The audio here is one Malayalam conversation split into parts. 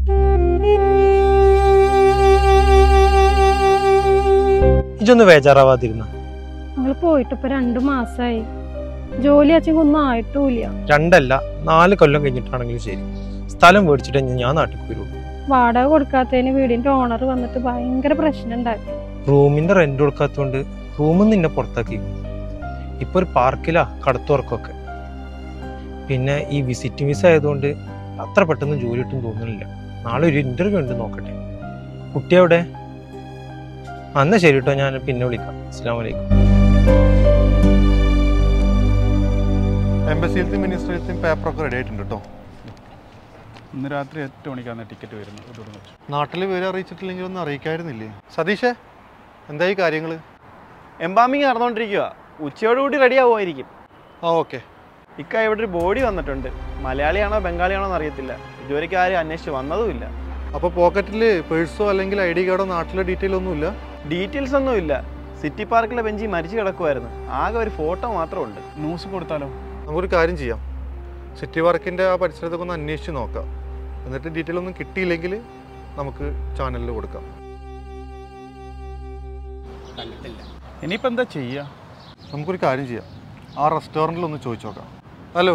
ഇജൊന്ന് ബേജാറാവാതിരുന്ന ഞങ്ങൾ പോയിട്ട് ഇപ്പൊ രണ്ടു മാസായി ജോലി അച്ഛൻ ഒന്നും ആയിട്ടുമില്ല രണ്ടല്ല നാല് കൊല്ലം കഴിഞ്ഞിട്ടാണെങ്കിലും ശരി സ്ഥലം മേടിച്ചിട്ട് ഞാൻ നാട്ടിൽ വരുള്ളൂ വാടക കൊടുക്കാത്തതിന് വീടിന്റെ ഓണർ വന്നിട്ട് ഭയങ്കര പ്രശ്നം ഉണ്ടാക്കി റൂമിന്റെ റെന്റ് കൊടുക്കാത്തതുകൊണ്ട് റൂമിൽ നിന്ന് നിന്നെ പുറത്താക്കി ഇപ്പൊ ഒരു പാർക്കിലാ കടത്തുറക്കൊക്കെ പിന്നെ ഈ വിസിറ്റിംഗ് വിസ ആയതുകൊണ്ട് അത്ര പെട്ടെന്ന് ജോലി കിട്ടും തോന്നുന്നില്ല നാളെ ഒരു ഇന്റർവ്യൂ ഉണ്ട് നോക്കട്ടെ കുട്ടി എവിടെ അന്ന് ശരി കേട്ടോ ഞാൻ പിന്നെ വിളിക്കാം അസ്സാം വലൈക്കും എംബസിയിലത്തെയും മിനിസ്റ്ററിയത്തെയും പേപ്പറൊക്കെ റെഡി ആയിട്ടുണ്ട് കേട്ടോ ഇന്ന് രാത്രി എട്ട് മണിക്കാണ് ടിക്കറ്റ് വരുന്നത് ഇതോട് വെച്ച് നാട്ടിൽ വിവരം അറിയിച്ചിട്ടില്ലെങ്കിൽ ഒന്ന് അറിയിക്കായിരുന്നില്ലേ സതീഷേ എന്തായി കാര്യങ്ങൾ എംബാമിങ് നടന്നുകൊണ്ടിരിക്കുക ഉച്ചയോടുകൂടി റെഡി ആവുമായിരിക്കും ആ ഓക്കെ ഇക്ക ഇവിടെ ഒരു ബോഡി വന്നിട്ടുണ്ട് മലയാളിയാണോ ബംഗാളിയാണോ എന്ന് അറിയത്തില്ല ഇതുവരെയ്ക്ക് ആരും അന്വേഷിച്ച് വന്നതുമില്ല അപ്പോൾ പോക്കറ്റിൽ പേഴ്സോ അല്ലെങ്കിൽ ഐ ഡി കാർഡോ നാട്ടിലെ ഡീറ്റെയിൽ ഒന്നുമില്ല ഡീറ്റെയിൽസ് ഒന്നുമില്ല സിറ്റി പാർക്കിലെ ബെഞ്ചി മരിച്ചു കിടക്കുമായിരുന്നു ആകെ ഒരു ഫോട്ടോ മാത്രമുണ്ട് ന്യൂസ് കൊടുത്താലോ നമുക്കൊരു കാര്യം ചെയ്യാം സിറ്റി വർക്കിൻ്റെ ആ പരിസരത്തൊക്കെ ഒന്ന് അന്വേഷിച്ച് നോക്കാം എന്നിട്ട് ഡീറ്റെയിൽ ഒന്നും കിട്ടിയില്ലെങ്കിൽ നമുക്ക് ചാനലിൽ കൊടുക്കാം ഇനിയിപ്പോൾ എന്താ ചെയ്യുക നമുക്കൊരു കാര്യം ചെയ്യാം ആ റെസ്റ്റോറൻറ്റിൽ ഒന്ന് ചോദിച്ചു നോക്കാം ഹലോ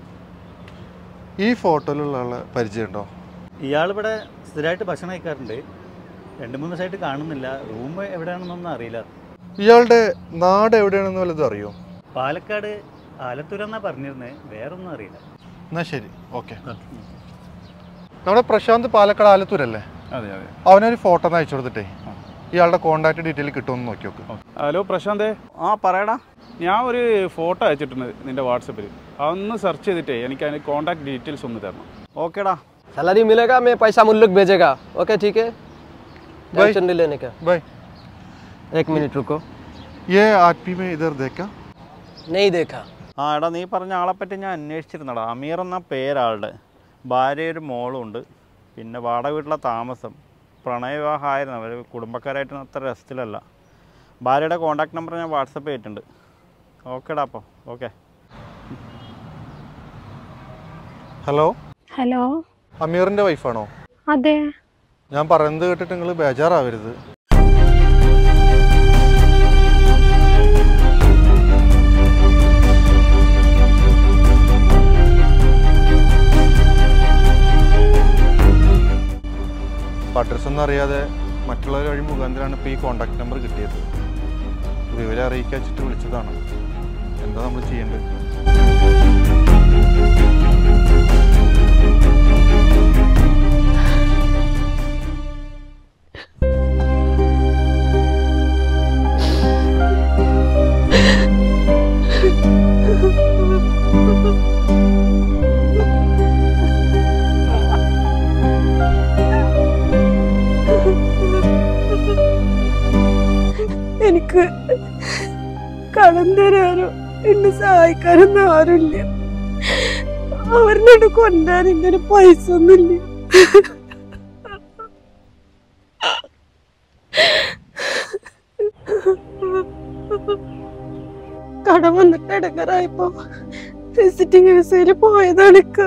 ഈ ഫോട്ടോയിലുള്ള ആളെ പരിചയമുണ്ടോ ഇയാളിവിടെ സ്ഥിരമായിട്ട് ഭക്ഷണം കഴിക്കാറുണ്ട് രണ്ട് മൂന്ന് ദിവസമായിട്ട് കാണുന്നില്ല റൂം എവിടെയാണെന്നൊന്നും അറിയില്ല ഇയാളുടെ നാട് എവിടെയാണെന്ന് വല്ലതും അറിയോ പാലക്കാട് ആലത്തൂർ എന്നാ പറഞ്ഞിരുന്നത് വേറൊന്നും അറിയില്ല എന്നാ ശരി ഓക്കെ നമ്മുടെ പ്രശാന്ത് പാലക്കാട് ആലത്തൂരല്ലേ അതെ അതെ അവനൊരു ഫോട്ടോ ഒന്ന് അയച്ചു കൊടുത്തിട്ടേ ഇയാളുടെ കോൺടാക്ട് ഡീറ്റെയിൽ കിട്ടുമെന്ന് നോക്കി നോക്ക് ഹലോ പ്രശാന്തേ ആ പറയടാ ഞാൻ ഒരു ഫോട്ടോ അയച്ചിട്ടുണ്ട് നിന്റെ വാട്സപ്പിൽ അതൊന്ന് സെർച്ച് ചെയ്തിട്ടേ എനിക്ക് അതിന് കോൺടാക്ട് ഡീറ്റെയിൽസ് ഒന്ന് തരണം ഓക്കേടാ सैलरी मिलेगा मैं पैसा मुल्क भेजेगा ओके ठीक है भाई। टेंशन नहीं लेने का ബൈ एक मिनट रुको ये ആദ്മി മേ ഇധർ ദേക്കാ नहीं देखा ആ എടാ നീ പറഞ്ഞ ആളെപ്പറ്റി ഞാൻ അന്വേഷിച്ചിരുന്നടാ അമീർ എന്ന പേരാളുടെ ഭാര്യ ഒരു മോളും ഉണ്ട് പിന്നെ വാടക വീട്ടിലെ താമസം പ്രണയവിവാഹമായിരുന്നു അവർ കുടുംബക്കാരായിട്ട് അത്ര രസത്തിലല്ല ഭാര്യയുടെ കോൺടാക്ട് നമ്പർ ഞാൻ വാട്സപ്പ് ചെയ്തിട്ടുണ്ട് ഓക്കേടാ അപ്പോൾ ഓക്കെ ഹലോ ഹലോ അമീറിന്റെ വൈഫാണോ അതെ ഞാൻ പറയുന്നത് കേട്ടിട്ട് നിങ്ങൾ ബേജാറാവരുത് അഡ്രസ് ഒന്നും അറിയാതെ മറ്റുള്ളവർ വഴി മുഖാന്തരമാണ് ഇപ്പോൾ ഈ കോണ്ടാക്ട് നമ്പർ കിട്ടിയത് വിവരം അറിയിക്കാൻ വെച്ചിട്ട് വിളിച്ചതാണ് എന്താ നമ്മൾ ചെയ്യേണ്ടത് എനിക്ക് കടം തരാനോ എന്നെ സഹായിക്കാനൊന്നും ആരുമില്ല അവരുടെ കൊണ്ടാൻ ഇങ്ങനെ പൈസ ഒന്നുമില്ല കടം വന്നിട്ട് ഇടങ്ങറായപ്പോ വിസിറ്റിംഗ് വിസയില് പോയതാണ് ഇക്ക.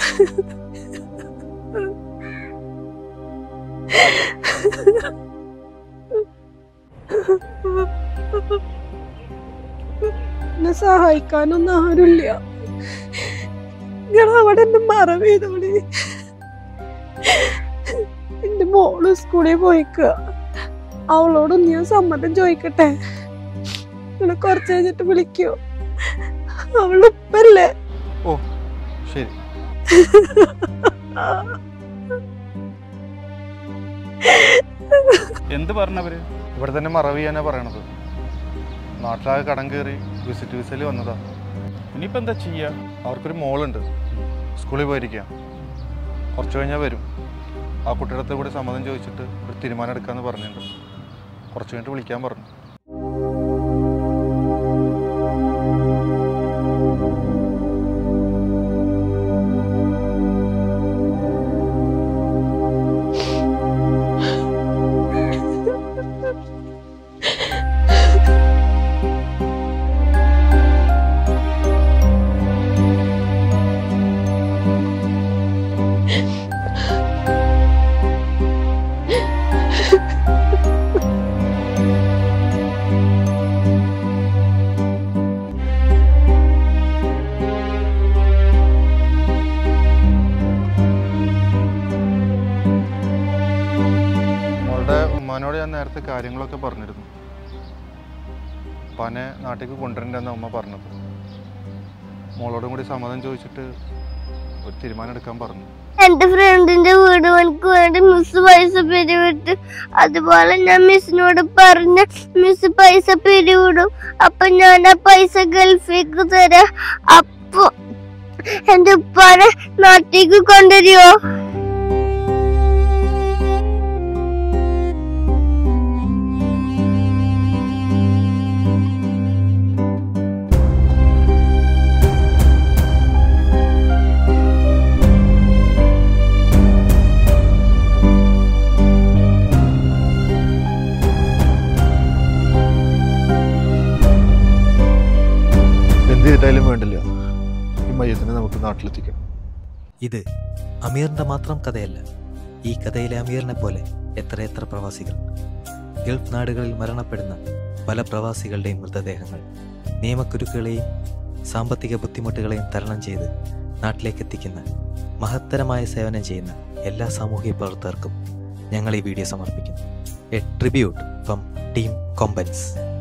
എന്നെ സഹായിക്കാനൊന്നും ആരുമില്ല നിങ്ങൾ അവിടെ എന്നെ മറവ് ചെയ്തോളി എന്റെ മോള് സ്കൂളിൽ പോയിക്ക അവളോടൊന്ന് ഞാൻ സമ്മതം ചോദിക്കട്ടെ നിങ്ങൾ കുറച്ച് കഴിഞ്ഞിട്ട് വിളിക്കോ അവളുപ്പല്ലേ ഓ ശരി എന്ത് പറഞ്ഞവര് ഇവിടെ തന്നെ മറവ് ചെയ്യാനാ പറയണത് നാട്ടിലാകെ കടം കയറി വിസിറ്റ് വിസയിൽ വന്നതാ ഇനിയിപ്പോൾ എന്താ ചെയ്യുക അവർക്കൊരു മോളുണ്ട് സ്കൂളിൽ പോയിരിക്കുക കുറച്ച് കഴിഞ്ഞാൽ വരും ആ കുട്ടിയുടെ അടുത്ത് കൂടി സമ്മതം ചോദിച്ചിട്ട് ഒരു തീരുമാനം എടുക്കാമെന്ന് പറഞ്ഞിട്ടുണ്ട് കുറച്ച് കഴിഞ്ഞിട്ട് വിളിക്കാൻ പറഞ്ഞു ഞാൻ നേരത്തെ കാര്യങ്ങളൊക്കെ പറഞ്ഞിരുന്നു പനെ നാട്ടിലേക്ക് കൊണ്ടുവരണ്ടെന്ന് അമ്മ പറഞ്ഞത് മോളോടും കൂടി സമ്മതം ചോദിച്ചിട്ട് ഒരു തീരുമാനം എടുക്കാൻ പറഞ്ഞു എന്റെ ഫ്രണ്ടിന്റെ വീട് എനിക്ക് വേണ്ടി മിസ് പൈസ പിരിവിട്ട് അതുപോലെ ഞാൻ മിസ്സിനോട് പറഞ്ഞ മിസ് പൈസ പിരിവിടും അപ്പൊ ഞാൻ ആ പൈസ ഗൾഫിലേക്ക് തരാം അപ്പൊ എന്റെ ഉപ്പാനെ നാട്ടിലേക്ക് കൊണ്ടുവരുമോ എന്ത് ചെയ്തിട്ടായാലും വേണ്ടില്ല ഈ മയ്യത്തിനെ നമുക്ക് നാട്ടിലെത്തിക്കണം ഇത് അമീറിന്റെ മാത്രം കഥയല്ല ഈ കഥയിലെ അമീറിനെ പോലെ എത്രയെത്ര പ്രവാസികൾ ഗൾഫ് നാടുകളിൽ മരണപ്പെടുന്ന പല പ്രവാസികളുടെയും മൃതദേഹങ്ങൾ നിയമക്കുരുക്കുകളെയും സാമ്പത്തിക ബുദ്ധിമുട്ടുകളെയും തരണം ചെയ്ത് നാട്ടിലേക്ക് എത്തിക്കുന്ന മഹത്തരമായ സേവനം ചെയ്യുന്ന എല്ലാ സാമൂഹിക പ്രവർത്തകർക്കും ഞങ്ങൾ ഈ വീഡിയോ സമർപ്പിക്കുന്നു a tribute from team Kombans